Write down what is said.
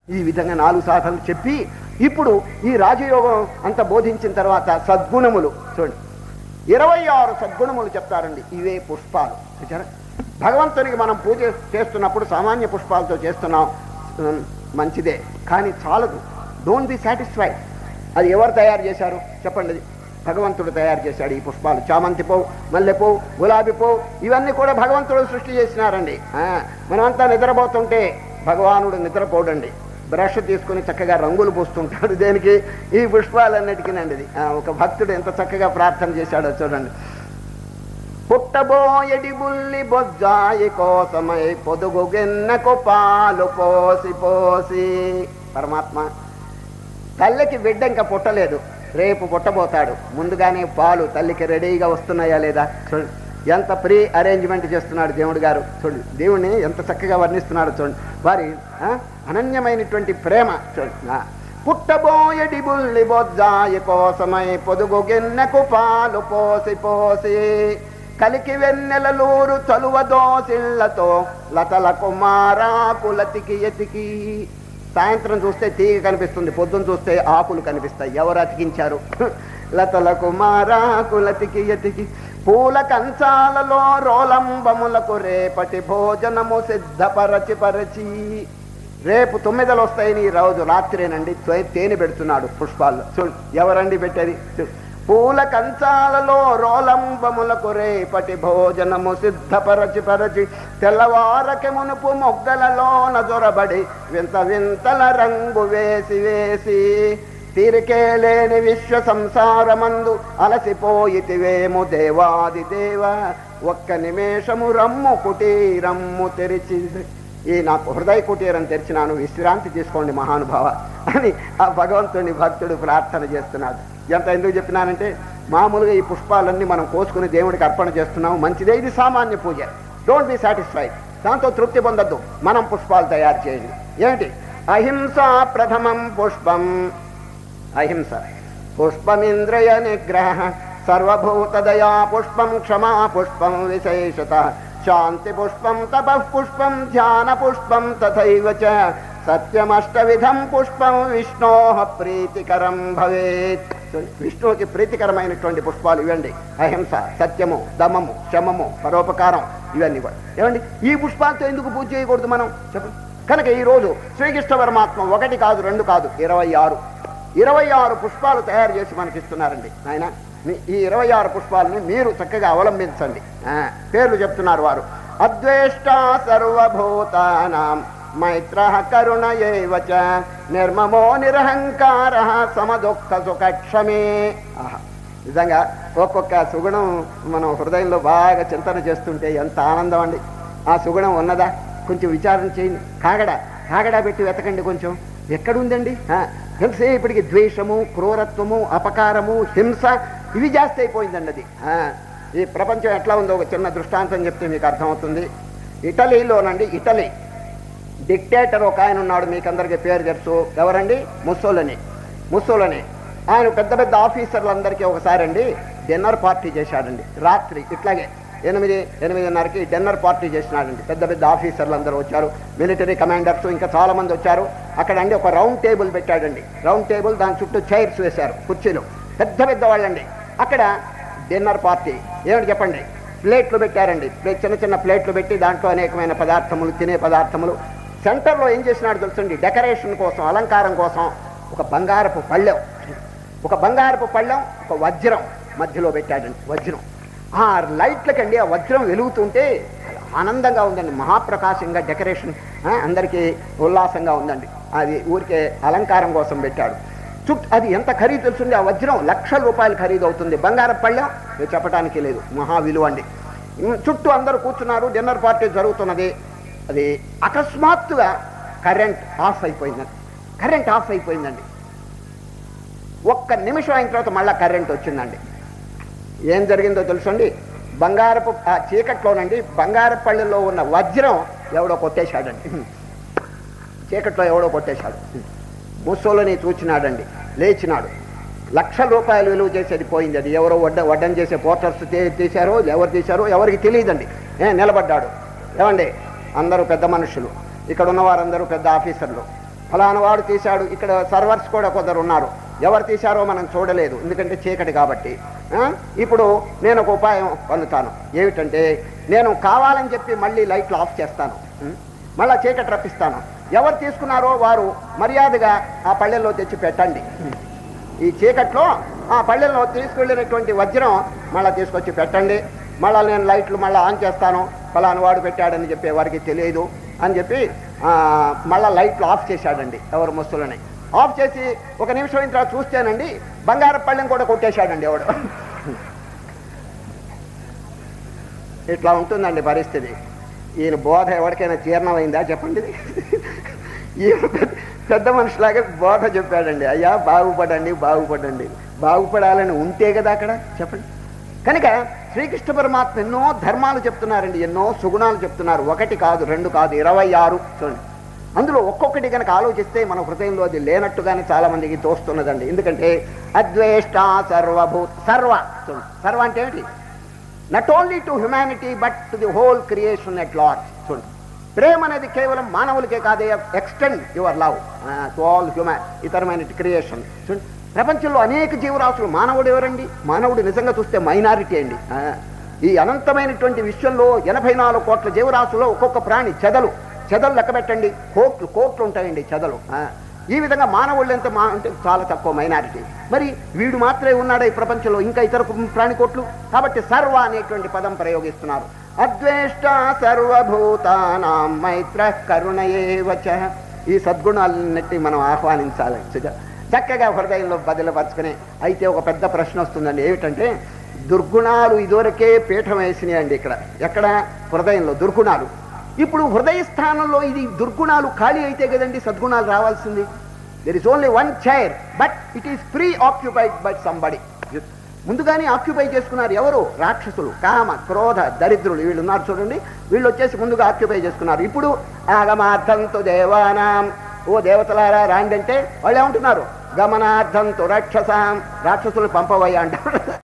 ఈ విధంగా నాలుగు సాధనలు చెప్పి ఇప్పుడు ఈ రాజయోగం అంత బోధించిన తర్వాత సద్గుణములు చూడండి ఇరవై ఆరు సద్గుణములు చెప్తారండి ఇవే పుష్పాలు చూచారా భగవంతునికి మనం పూజ చేస్తున్నప్పుడు సామాన్య పుష్పాలతో చేస్తున్నాం ఉమ్, మంచిదే కానీ చాలదు డోంట్ బి సాటిస్ఫైడ్ అది ఎవరు తయారు చేశారు చెప్పండి అది భగవంతుడు తయారు చేశాడు ఈ పుష్పాలు చామంతి పువ్వు మల్లెపువ్వు గులాబీ పువ్వు ఇవన్నీ కూడా భగవంతుడు సృష్టి చేసినారండి ఆ, మనమంతా నిద్రపోతుంటే భగవానుడు నిద్రపోడండి బ్రష్ తీసుకుని చక్కగా రంగులు పూస్తుంటాడు దేనికి ఈ పుష్పాలన్నిటికీనండి ఇది ఆ, ఒక భక్తుడు ఎంత చక్కగా ప్రార్థన చేశాడో చూడండి పుట్టబోయడి బుల్లి బొజ్జాయి కోసమై పొదుగు గిన్నెకు పాలు పోసి పోసి పరమాత్మ తల్లికి బిడ్డ ఇంకా పుట్టలేదు రేపు పుట్టబోతాడు ముందుగానే పాలు తల్లికి రెడీగా వస్తున్నాయా లేదా చూడండి ఎంత ప్రీ అరేంజ్మెంట్ చేస్తున్నాడు దేవుడు గారు చూడండి దేవుడిని ఎంత చక్కగా వర్ణిస్తున్నాడు చూడండి వారి ఆ, అనన్యమైనటువంటి ప్రేమ చూడండి ఆ. పుట్టబోయడి బుల్లి బొజ్జాయి కోసమై పొదుగు గిన్నెకు పాలు పోసి పోసి కలికి వెన్నెలలూరు తలువ దోసిళ్లతో లతల కుమారాకులతికి ఎతికి సాయంత్రం చూస్తే తీగ కనిపిస్తుంది పొద్దున చూస్తే ఆకులు కనిపిస్తాయి ఎవరు అతికించారు లతల కుమారాకులతికి ఎతికి పూల కంచాలలో రోలంబములకు రేపటి భోజనము సిద్ధపరచి పరచి రేపు తొమ్మిదలు వస్తాయని ఈ రోజు రాత్రేనండి తే- తేనె పెడుతున్నాడు పుష్పాల్లో చూడు ఎవరండి పెట్టేది చూడు. పూల కంచాలలో రోలంబములకు రేపటి భోజనము సిద్ధపరచి పరచి తెల్లవారకి మునుపు మొగ్గలలోన జొరబడి వింత వింతల రంగు వేసి వేసి తీరికే లేని విశ్వ సంసారమందు అలసిపోయితివేము దేవాది దేవ ఒక్క నిమేషము రమ్ము కుటీరమ్ము తెరిచి ఈ నాకు హృదయ కుటీరం తెరిచినాను విశ్రాంతి తీసుకోండి మహానుభావ అని ఆ భగవంతుని భక్తుడు ప్రార్థన చేస్తున్నాడు ఎంత ఎందుకు చెప్పినానంటే మామూలుగా ఈ పుష్పాలన్నీ మనం కోసుకుని దేవుడికి అర్పణ చేస్తున్నాం మంచిదే ఇది సామాన్య పూజ డోంట్ బి సాటిస్ఫైడ్ దాంతో తృప్తి పొందొద్దు మనం పుష్పాలు తయారు చేయండి ఏమిటి అహింస ప్రథమం పుష్పం అహింస పుష్పమింద్రియ నిగ్రహ సర్వభూతదయా పుష్పం క్షమా పుష్పం విశేషత శాంతి పుష్పం తప పుష్పం ధ్యాన పుష్పం తథైవ చ సత్యమష్టవిధం పుష్పం విష్ణో ప్రీతికరం భవేత్ విష్ణువుకి ప్రీతికరమైనటువంటి పుష్పాలు ఇవ్వండి అహింస సత్యము దమము శమము పరోపకారం ఇవన్నీ కూడా ఏమండి ఈ పుష్పాలతో ఎందుకు పూజ చేయకూడదు మనం చెప్పండి కనుక ఈ రోజు శ్రీకృష్ణ పరమాత్మ ఒకటి కాదు రెండు కాదు ఇరవై ఆరు ఇరవై ఆరు పుష్పాలు తయారు చేసి మనకి ఇస్తున్నారండి ఆయన మీ- ఈ ఇరవై ఆరు పుష్పాలని మీరు చక్కగా అవలంబించండి ఆ, పేర్లు చెప్తున్నారు వారు అద్వేష్ట సర్వభూతానాం మైత్ర కరుణ ఏవచ నిర్మమో నిరహంకార సమదుఃఖ సుఖక్షమే ఆహా నిజంగా ఒక్కొక్క సుగుణం మనం హృదయంలో బాగా చింతన చేస్తుంటే ఎంత ఆనందం అండి ఆ సుగుణం ఉన్నదా కొంచెం విచారణ చేయండి కాగడ కాగడ పెట్టి వెతకండి కొంచెం ఎక్కడుందండి ఆ, ఎంతసేపటికి ద్వేషము క్రూరత్వము అపకారము హింస ఇవి జాస్తి అయిపోయిందండి అది ఆ, ఈ ప్రపంచం ఎట్లా ఉందో ఒక చిన్న దృష్టాంతం చెప్తే మీకు అర్థమవుతుంది ఇటలీలోనండి ఇటలీ డిక్టేటర్ ఒక ఆయన ఉన్నాడు మీకు అందరికీ పేరు తెలుసు ఎవరండి ముస్సోలని ముస్సోలని ఆయన పెద్ద పెద్ద ఆఫీసర్లందరికీ ఒకసారి అండి డిన్నర్ పార్టీ చేశాడండి రాత్రి ఇట్లాగే ఎనిమిది ఎనిమిదిన్నరకి డిన్నర్ పార్టీ చేసినాడండి పెద్ద పెద్ద ఆఫీసర్లు అందరూ వచ్చారు మిలిటరీ కమాండర్స్ ఇంకా చాలా మంది వచ్చారు అక్కడ అండి ఒక రౌండ్ టేబుల్ పెట్టాడండి రౌండ్ టేబుల్ దాని చుట్టూ చైర్స్ వేశారు కుర్చీలు పెద్ద పెద్ద వాళ్ళండి అక్కడ డిన్నర్ పార్టీ ఏమిటి చెప్పండి ప్లేట్లు పెట్టారండి ప్లే- చిన్న చిన్న ప్లేట్లు పెట్టి దాంట్లో అనేకమైన పదార్థములు తినే పదార్థములు సెంటర్లో ఏం చేసినాడు తెలుసండి డెకరేషన్ కోసం అలంకారం కోసం ఒక బంగారపు పళ్ళెం ఒక బంగారపు పళ్ళెం ఒక వజ్రం మధ్యలో పెట్టాడండి వజ్రం ఆ లైట్లకండి ఆ వజ్రం వెలుగుతుంటే ఆనందంగా ఉందండి మహాప్రకాశంగా డెకరేషన్ ఆ, అందరికీ ఉల్లాసంగా ఉందండి అది ఊరికే అలంకారం కోసం పెట్టాడు చుట్టూ అది ఎంత ఖరీదు తెలుసుంది ఆ వజ్రం లక్షల రూపాయలు ఖరీదు అవుతుంది బంగారం పళ్ళెం ఇది చెప్పడానికి లేదు మహా విలువ అండి ఉమ్, చుట్టూ అందరూ కూర్చున్నారు డిన్నర్ పార్టీ జరుగుతున్నది అది అకస్మాత్తుగా కరెంట్ ఆఫ్ అయిపోయిందండి కరెంట్ ఆఫ్ అయిపోయిందండి ఒక్క నిమిషం అయిన తర్వాత మళ్ళీ కరెంట్ వచ్చిందండి ఏం జరిగిందో తెలుసండి బంగారపు ఆ చీకట్లోనండి బంగారపు పళ్ళెల్లో ఉన్న వజ్రం ఎవడో కొట్టేశాడండి చీకట్లో ఎవడో కొట్టేశాడు ముస్సోలని చూచినాడండి లేచినాడు లక్షల రూపాయలు విలువ చేసేది పోయింది అది ఎవరో వడ్డ వడ్డం చేసే పోర్టర్స్ తీశారో ఎవరు తీశారో ఎవరికి తెలియదండి ఏ నిలబడ్డాడు ఏమండి అందరూ పెద్ద మనుషులు ఇక్కడ ఉన్న వారందరూ పెద్ద ఆఫీసర్లు ఫలానా వాడు తీశాడు ఇక్కడ సర్వర్స్ కూడా కొందరు ఉన్నారు ఎవరు తీశారో మనం చూడలేదు ఎందుకంటే చీకటి కాబట్టి ఆ? ఇప్పుడు నేను ఒక ఉపాయం పొందుతాను ఏమిటంటే నేను కావాలని చెప్పి మళ్ళీ లైట్లు ఆఫ్ చేస్తాను ఉం? మళ్ళా చీకటి రప్పిస్తాను ఎవరు తీసుకున్నారో వారు మర్యాదగా ఆ పళ్ళెల్లో తెచ్చి పెట్టండి ఈ చీకట్లో ఆ పళ్ళెల్లో తీసుకెళ్ళినటువంటి వజ్రం మళ్ళీ తీసుకొచ్చి పెట్టండి మళ్ళీ నేను లైట్లు మళ్ళీ ఆన్ చేస్తాను ఫలానా వాడు పెట్టాడని చెప్పి వారికి తెలియదు అని చెప్పి ఆ, మళ్ళా లైట్లు ఆఫ్ చేశాడండి ఎవరు ముస్తులని ఆఫ్ చేసి ఒక నిమిషం ఇంత చూస్తేనండి బంగారం పళ్ళెం కూడా కొట్టేశాడండి ఎవడు ఇట్లా ఉంటుందండి పరిస్థితి ఈయన బోధ ఎవరికైనా జీర్ణమైందా చెప్పండి ఇది. ఈయన పెద్ద- పెద్ద మనిషిలాగా బోధ చెప్పాడండి అయ్యా బాగుపడండి బాగుపడండి బాగుపడాలని ఉంటే కదా అక్కడ చెప్పండి కనుక శ్రీకృష్ణ పరమాత్మ ఎన్నో ధర్మాలు చెప్తున్నారండి ఎన్నో సుగుణాలు చెప్తున్నారు ఒకటి కాదు రెండు కాదు ఇరవై ఆరు చూడండి అందులో ఒక్కొక్కటి కనుక ఆలోచిస్తే మన హృదయంలో అది లేనట్టుగానే చాలా మందికి తోస్తున్నదండి ఎందుకంటే అద్వేష్ట సర్వభూత సర్వ చూడండి సర్వ అంటే ఏమిటి not only to humanity but to the whole creation at large చూడండి ప్రేమ అనేది కేవలం మానవులకే కాదే extend your love to all human ఇతరమైన క్రియేషన్ చూడండి ప్రపంచంలో అనేక జీవరాశులు మానవుడు ఎవరండి మానవుడు నిజంగా చూస్తే మైనారిటీ అండి ఆ, ఈ అనంతమైనటువంటి విశ్వంలో ఎనభై నాలుగు కోట్ల జీవరాశుల్లో ఒక్కొక్క ప్రాణి చెదలు చెదలు లెక్క పెట్టండి కోట్లు కోట్లు ఉంటాయండి చెదలు ఆ, ఈ విధంగా మానవుళ్ళు ఎంత మా అంటే చాలా తక్కువ మైనారిటీ మరి వీడు మాత్రమే ఉన్నాడా ఈ ప్రపంచంలో ఇంకా ఇతర ప్రాణికోట్లు కాబట్టి సర్వ అనేటువంటి పదం ప్రయోగిస్తున్నారు అద్వేష్ట సర్వభూతానాం మైత్ర కరుణయేవచ ఈ సద్గుణాలన్నిటి మనం ఆహ్వానించాలి సుజ- చక్కగా హృదయంలో బదిలపరుచుకుని అయితే ఒక పెద్ద ప్రశ్న వస్తుందండి ఏమిటంటే దుర్గుణాలు ఇదివరకే పీఠం వేసినాయండి ఇక్కడ ఎక్కడ హృదయంలో దుర్గుణాలు ఇప్పుడు హృదయ స్థానంలో ఇది దుర్గుణాలు ఖాళీ అయితే కదండి సద్గుణాలు రావాల్సింది there is only one chair but it is free occupied by somebody ముందుగానే ఆక్యుపై చేసుకున్నారు ఎవరు రాక్షసులు కామ క్రోధ దరిద్రులు వీళ్ళు ఉన్నారు చూడండి వీళ్ళు వచ్చేసి ముందుగా ఆక్యుపై చేసుకున్నారు ఇప్పుడు ఆగమార్థంతో దేవానాం ఓ దేవతలారా రాండి అంటే వాళ్ళు ఏమంటున్నారు గమనార్థంతో రాక్షసాం రాక్షసులు పంపవయ్యా అంటారు